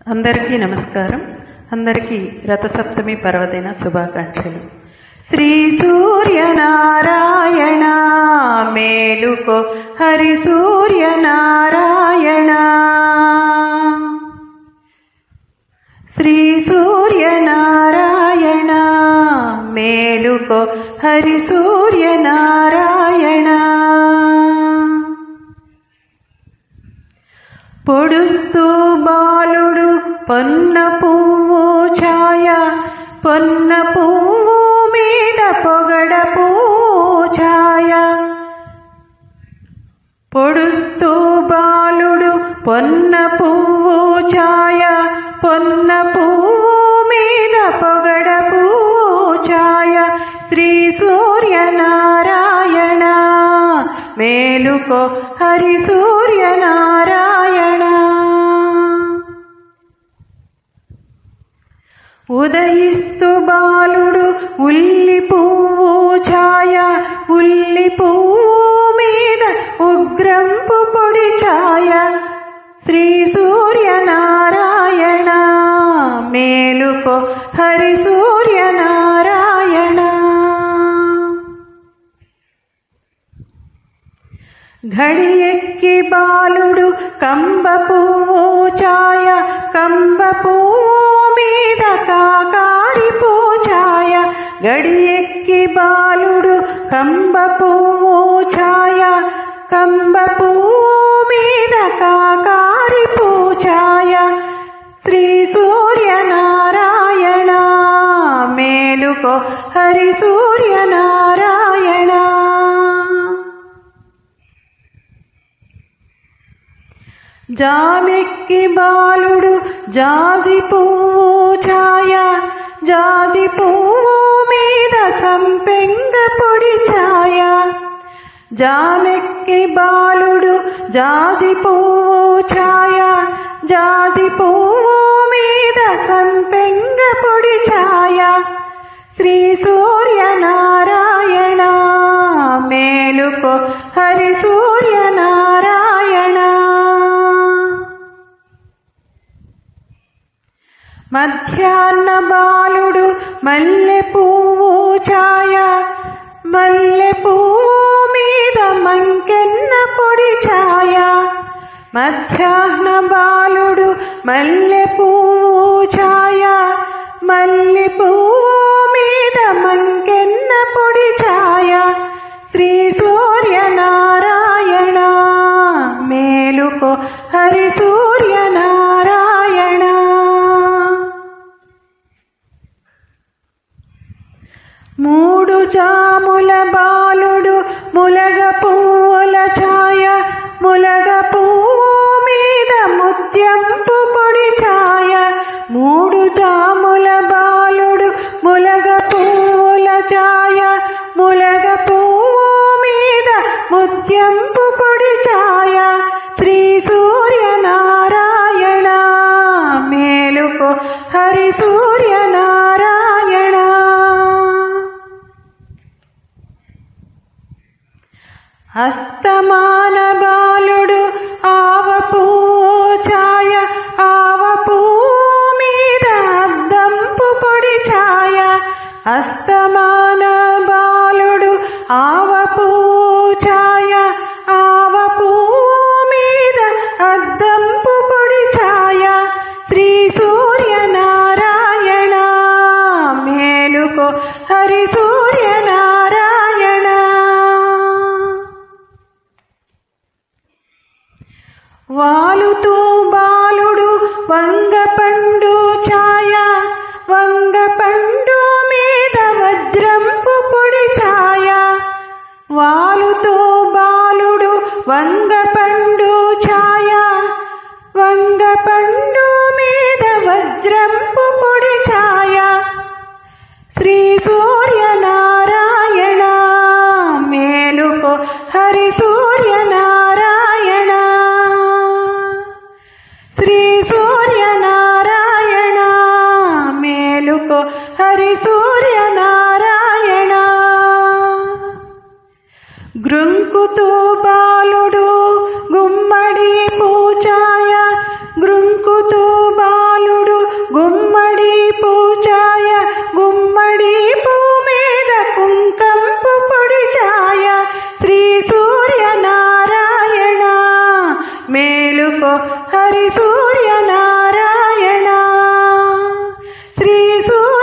అందరికీ నమస్కారం అందరికీ రథసప్తమి పర్వదిన శుభాకాంక్షలు శ్రీ సూర్యనారాయణ మేలుకో హరి సూర్యనారాయణ శ్రీ సూర్యనారాయణ మేలుకో హరి సూర్యనారాయణ పొడుస్తూ బాలుడు పొన్న పువ్వు ఛాయ పొన్న పువ్వు మీద పొగడ పువ్వు ఛాయ పొడుస్తూ బాలుడు పొన్న పువ్వు ఛాయ పొన్న పువ్వు మీద పొగడ పువ్వు ఛాయ శ్రీ సూర్యనారాయణ మేలుకో హరి సూర్యనారాయణ ఉదయిస్తు బాలుడు ఉల్లి పువ్వు ఛాయ ఉల్లి పువ్వు మీద ఉగ్రంపు పొడి ఛాయ శ్రీ సూర్యనారాయణ మేలుకో హరి సూర్యనారాయణ ఘడి ఎక్కి బాలుడు కంబ పువ్వు ఛాయ కంబ పువ్వు మీద కాకారి పూఛాయ గడి ఎక్కి బాలుడు కంబ పువ్వు ఛాయ కంబ పువ్వు మీద కాకారి పూఛాయ శ్రీ సూర్యనారాయణ మేలుకో హరి సూర్యనారాయణ జామెక్కి బాలుడు జాజి పువ్వు ఛాయ జాజి పువ్వు మీద సంపెంగ పొడి ఛాయ జామెక్కి బాలుడు జాజి పువ్వు ఛాయ జాజి పువ్వు మీద సంపెంగ పొడి ఛాయ శ్రీ సూర్యనారాయణ మేలుకో హరి సూర్యనారాయణ మధ్యాహ్న బాలుడు మల్లె పువ్వు ఛాయ మల్లె పువ్వు మీద మంకెన్న పొడి ఛాయ మధ్యాహ్న బాలుడు మల్లె పువ్వు ఛాయ మల్లె పువ్వు మీద మంకెన్న పొడి ఛాయ శ్రీ సూర్యనారాయణ మేలుకో హరి సూర్యనారాయణ మూడు జాముల బాలుడు ములగ పువ్వుల ఛాయ ములగ పువ్వు మీద ముత్యంపు పొడి ఛాయ మూడు జాముల బాలుడు ములగ పువ్వుల ఛాయ ములగ పువ్వు మీద ముత్యంపు పొడి ఛాయ శ్రీ సూర్యనారాయణ మేలుకో హరి సూర్యనారాయణ అస్తమాన బాలుడు ఆవ పువ్వు ఛాయ ఆవ పువ్వు మీద అద్దంపు పొడి ఛాయ అస్తమాన బాలుడు ఆవ పువ్వు ఛాయ ఆవ పువ్వు మీద అద్దంపు పొడి ఛాయ శ్రీ సూర్యనారాయణ మేలుకో హరి సూర్యనారాయణ వాలుతూ బాలుడు వంగపండు ఛాయ వంగపండు మీద వజ్రంపు పొడి ఛాయ వాలుతూ బాలుడు వంగపండు ఛాయ వంగపండు మీద వజ్రంపు పొడి ఛాయ శ్రీ సూర్యనారాయణ మేలుకో హరి సూర్యనారాయణ శ్రీ సూర్యనారాయణ మేలుకో హరి సూర్యనారాయణ గృంకుతూ బాలుడు గుమ్మడి పూచాయ గృంకుతూ బాలు హరి సూర్య నారాయణ శ్రీ సూర్య